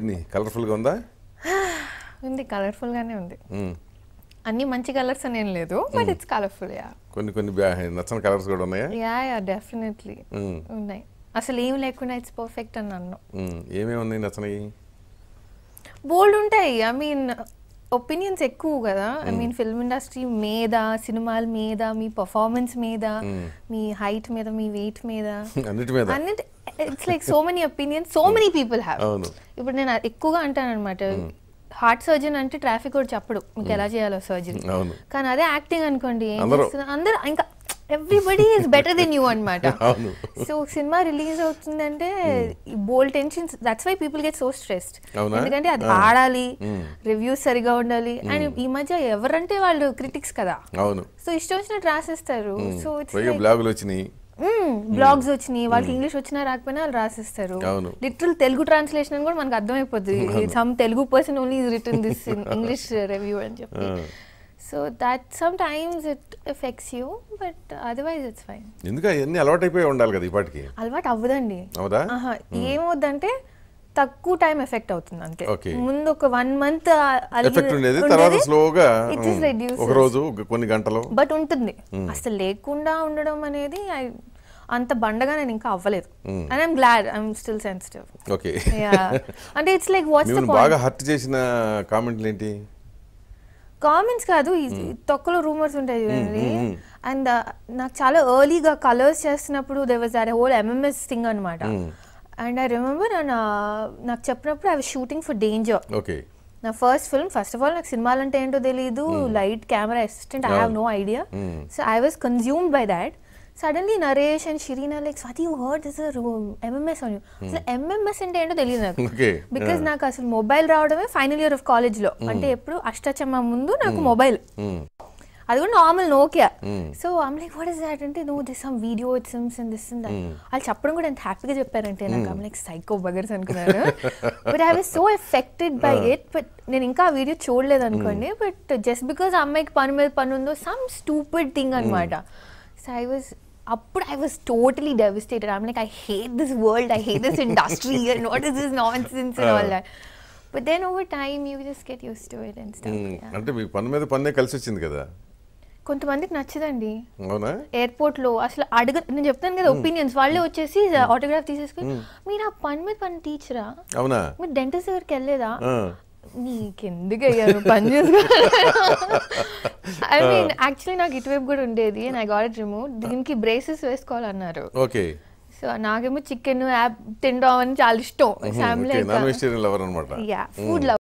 Journey కలర్ఫుల్గా ఉందా ఉంది కలర్ఫుల్ గానే ఉంది మ్మ్. అన్ని మంచి కలర్స్ అని ఏం లేదు బట్ ఇట్స్ కలర్ఫుల్ యా కొన్ని కొన్ని బ్యా- నచ్చని కలర్స్ కూడా ఉన్నాయా యా యా డెఫినెట్లీ మ్మ్. ఉన్నాయి అసలు ఏం లేకుండా ఇట్స్ పర్ఫెక్ట్ అని అన్ను మ్మ్. ఏమేమి ఉన్నాయి నచ్చనివి బోల్డ్ ఉంటాయి ఐ మీన్ ఒపీనియన్స్ ఎక్కువ కదా ఐ మీన్ ఫిల్మ్ ఇండస్ట్రీ మీద సినిమాల మీద మీ పర్ఫార్మెన్స్ మీద మీ హైట్ మీద మీ వెయిట్ మీద అన్నిటి మీద అన్నిటి it's like so many opinions so many people have అవును. ఇప్పుడు నేను ఎక్కువగా అంటాను అనమాట హార్ట్ సర్జన్ అంటే ట్రాఫిక్ కూడా చెప్పడు మీకు ఎలా చేయాలో సర్జరీ అవును. కానీ అదే యాక్టింగ్ అనుకోండి ఏం అందరూ. చేస్తున్నా- అందరూ ఇంకా everybody is better than you అనమాట అవును. సో సినిమా రిలీజ్ అవుతుందంటే బోల్ tensions that's why people get so stressed అవునా? ఎందుకంటే అది ఆ. ఆడాలి రివ్యూస్ సరిగా ఉండాలి అండ్ ఈ మధ్య ఎవరంటే వాళ్ళు క్రిటిక్స్ కదా అవును సో ఇష్టం వచ్చినట్టు రాసేస్తారు సో ఇట్స్ పైగా బ్లాగులు వచ్చినాయి బ్లాగ్స్ వచ్చినాయి వాళ్ళకి ఇంగ్లీష్ వచ్చినా రాకపోయినా వాళ్ళు రాసిస్తారు అవును. లిటరల్ తెలుగు ట్రాన్స్లేషన్ అని కూడా మనకు అర్థమైపోతుంది some Telugu person only return this in English review అని చెప్పి so that some times it affects you but otherwise it's fine ఎందుకు అవన్నీ అలవాటైపోయి ఉండాలి కదా ఇప్పటికి అలవాటు అవ్వదండి అవుదా ఆహా, ఏమవుద్దంటే తక్కువ టైం ఎఫెక్ట్ అవుతుంది అంతే Okay. ముందు ఒక వన్ మంత్ ఎఫెక్ట్ ఉండేది తర్వాత స్లోగా ఇట్ ఇస్ రెడ్యూస్ ఒక రోజు ఒక కొన్ని గంటలు బట్ ఉంటుంది అసలు లేకుండా ఉండడం అనేది I- అంత బండగా నేను ఇంకా అవ్వలేదు and I'm glad I'm still sensitive okay అంటే ఇట్స్ లైక్ వాట్స్ ద మిమ్మల్ని బాగా హర్ట్ చేసిన కామెంట్లు ఏంటి కామెంట్స్ కాదు ఈ తొక్కలో రూమర్స్ ఉంటాయి చూడండి అండ్ నాకు చాలా ఎర్లీగా కలర్స్ చేస్తున్నప్పుడు దే వాజ్ అరే హోల్ ఎంఎంఎస్ థింగ్ అనమాట అండ్ ఐ రిమెంబర్ నాకు చెప్పినప్పుడు I was shooting for Danger okay నా first film first of all నాకు సినిమాలు అంటే ఏంటో తెలియదు light camera assistant I have no idea so I was consumed by that suddenly Naresh and Shirina like Swati you heard this MMS అని అసలు MMS అంటే ఏంటో తెలియదు నాకు Okay. బికాస్ నాకు అసలు మొబైల్ రావడమే ఫైనల్ ఇయర్ ఆఫ్ కాలేజ్ లో అంటే ఎప్పుడు అష్టచమ్మ ముందు నాకు మొబైల్ అది కూడా normal Nokia so I'm like what is that అంటే no this some video it seems and this and వాళ్ళు చెప్పడం కూడా ఎంత హ్యాపీగా చెప్పారంటే నాకు ఐమ్ లైక్ సైకో బగర్స్ అనుకున్నాను but I was so affected by it but నేను ఇంకా ఆ వీడియో చూడలేదు అనుకోండి బట్ జస్ట్ బికాస్ అమ్మాయికి పని మీద పని ఉందో సమ్ స్టూపిడ్ థింగ్ అనమాట సో ఐ వాజ్ అప్పుడు I was totally devastated I'm like I hate this world I hate this industry and what is this nonsense and all that but then over time you just get use to it and hmm. Stuff అంటే మీ పని మీద పన్నే కలిసి వచ్చింది కదా కొంతమందికి నచ్చదండి అవునా ఎయిర్పోర్ట్ లో అసలు అడగ నేను చెప్తాను కదా ఒపీనియన్స్ వాళ్ళే వచ్చేసి ఆటోగ్రాఫ్ తీసేసుకుని మీరు ఆ పని మీద పని టీచరా అవునా మీరు డెంటిస్ట్ దగ్గరికి వెళ్ళలేదా ఆ. నీకెందుకు అయ్యాను పని చేసుకో ఐ మీన్ యాక్చువల్లీ నాకు ఇటువైపు కూడా ఉండేది and I got it remove దీనికి బ్రేసెస్ వేసుకోవాలన్నారు ఓకే సో నాకేమో చికెన్ యాప్ తినడం అని చాలా ఇష్టం ఓకే నాన్ వెజిటేరియన్ లవర్ అనమాట యా ఫుడ్